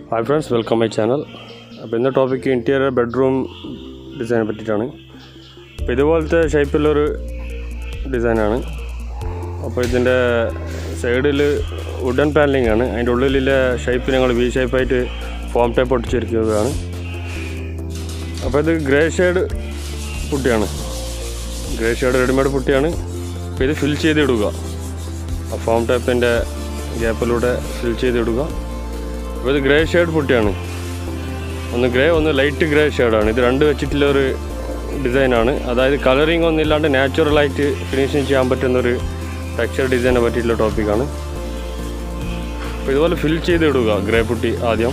hi friends welcome my channel അപ്പോൾ ഇന്ന് topic interior bedroom ഡിസൈനെ പറ്റിയിട്ടാണ് അപ്പോൾ ഇതുപോലത്തെ ഷേപ്പിലൊരു ഡിസൈനാണ് അപ്പോൾ ഇതിൻ്റെ സൈഡിൽ വുഡൻ പാനലിംഗ് ആണ് അതിൻ്റെ ഉള്ളിലെ ഷേപ്പ് ഞങ്ങൾ വി ഷേപ്പായിട്ട് ഫോം ടൈപ്പ് ഒട്ടിച്ചിരിക്കുകയാണ് അപ്പോൾ ഇത് ഗ്രേ ഷെയ്ഡ് പുട്ടിയാണ് ഗ്രേ ഷെയ്ഡ് റെഡിമെയ്ഡ് പുട്ടിയാണ് അപ്പോൾ ഇത് ഫിൽ ചെയ്തിടുക ആ ഫോം ടൈപ്പിൻ്റെ ഗ്യാപ്പിലൂടെ ഫിൽ ചെയ്തിടുക അപ്പോൾ ഇത് ഗ്രേ ഷെയ്ഡ് പുട്ടിയാണ് ഒന്ന് ഗ്രേ ഒന്ന് ലൈറ്റ് ഗ്രേ ഷെയ്ഡാണ് ഇത് രണ്ട് വെച്ചിട്ടുള്ള ഒരു ഡിസൈനാണ് അതായത് കളറിങ് ഒന്നും ഇല്ലാണ്ട് നാച്ചുറലായിട്ട് ഫിനിഷിങ് ചെയ്യാൻ പറ്റുന്ന ഒരു ടെക്സ്ചർ ഡിസൈനെ പറ്റിയിട്ടുള്ള ടോപ്പിക്കാണ് അപ്പോൾ ഇതുപോലെ ഫിൽ ചെയ്തിടുക ഗ്രേ പുട്ടി ആദ്യം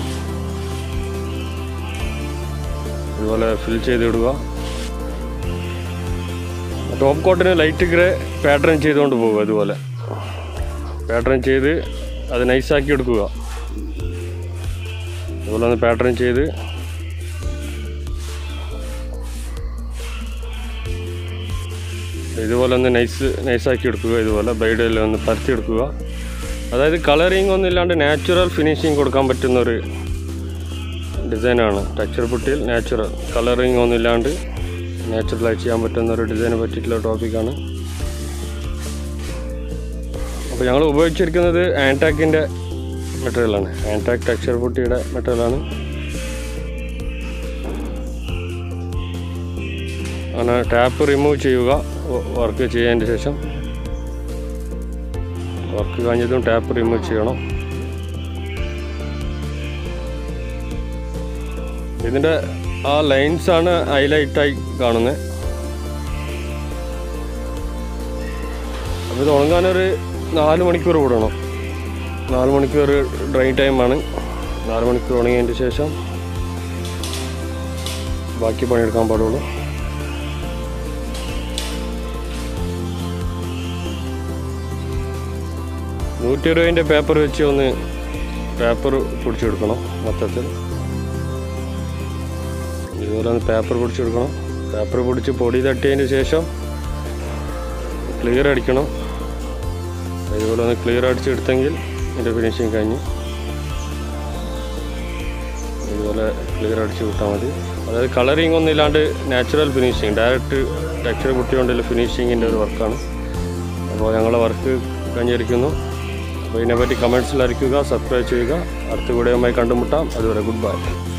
ഇതുപോലെ ഫിൽ ചെയ്തിടുക ടോപ്പ് കോട്ടിന് ലൈറ്റ് ഗ്രേ പാറ്റേൺ ചെയ്തുകൊണ്ട് പോകുക ഇതുപോലെ പാറ്റേൺ ചെയ്ത് അത് നൈസാക്കി എടുക്കുക അതുപോലെ ഒന്ന് പാറ്റേൺ ചെയ്ത് ഇതുപോലെ ഒന്ന് നൈസ് നൈസാക്കി എടുക്കുക ഇതുപോലെ ബ്രൈഡിൽ ഒന്ന് പരത്തി എടുക്കുക അതായത് കളറിങ് ഒന്നും ഇല്ലാണ്ട് നാച്ചുറൽ ഫിനിഷിങ് കൊടുക്കാൻ പറ്റുന്ന ഒരു ഡിസൈനാണ് ടെക്സ്ചർ പുട്ടിയിൽ നാച്ചുറൽ കളറിങ് ഒന്നും ഇല്ലാണ്ട് നാച്ചുറലായി ചെയ്യാൻ പറ്റുന്ന ഒരു ഡിസൈനെ പറ്റിയിട്ടുള്ള ടോപ്പിക്കാണ് അപ്പോൾ ഞങ്ങൾ ഉപയോഗിച്ചിരിക്കുന്നത് ആൻടാക്കിൻ്റെ മെറ്റീരിയലാണ് ആൻടാക് ടെക്സ്ചർ പുട്ടിയുടെ മെറ്റീരിയലാണ് അങ്ങനെ ടാപ്പ് റിമൂവ് ചെയ്യുക വർക്ക് ചെയ്തതിന് ശേഷം വർക്ക് കഴിഞ്ഞതും ടാപ്പ് റിമൂവ് ചെയ്യണം ഇതിൻ്റെ ആ ലൈൻസാണ് ഹൈലൈറ്റായി കാണുന്നത് അപ്പോൾ ഇത് ഉണങ്ങാനൊരു നാല് മണിക്കൂർ വിടണം നാല് മണിക്കൂർ ഡ്രൈ ടൈമാണ് നാല് മണിക്കൂർ ഉണങ്ങിയതിന് ശേഷം ബാക്കി പണിയെടുക്കാൻ പാടുള്ളൂ നൂറ്റി ഇരുപതിൻ്റെ പേപ്പർ വെച്ച് ഒന്ന് പേപ്പർ പിടിച്ചെടുക്കണം മൊത്തത്തിൽ ഇതുപോലെ ഒന്ന് പേപ്പർ പിടിച്ചെടുക്കണം പേപ്പർ പിടിച്ച് പൊടി തട്ടിയതിന് ശേഷം ക്ലിയർ അടിക്കണം ഇതുപോലെ ഒന്ന് ക്ലിയർ അടിച്ചെടുത്തെങ്കിൽ ഇതിൻ്റെ ഫിനിഷിങ് കഴിഞ്ഞ് ഇതുപോലെ ക്ലിയർ അടിച്ച് വിട്ടാൽ മതി അതായത് കളറിങ് ഒന്നും ഇല്ലാണ്ട് നാച്ചുറൽ ഫിനിഷിങ് ഡയറക്റ്റ് ടെക്സ്ചർ കുട്ടികൊണ്ടുള്ള ഫിനിഷിങ്ങിൻ്റെ ഒരു വർക്കാണ് അപ്പോൾ ഞങ്ങളെ വർക്ക് കഴിഞ്ഞിരിക്കുന്നു അപ്പോൾ ഇതിനെപ്പറ്റി കമൻസിൽ അറിയിക്കുക സബ്സ്ക്രൈബ് ചെയ്യുക അടുത്ത വീഡിയോയുമായി കണ്ടുമുട്ടാം അതുവരെ ഗുഡ് ബൈ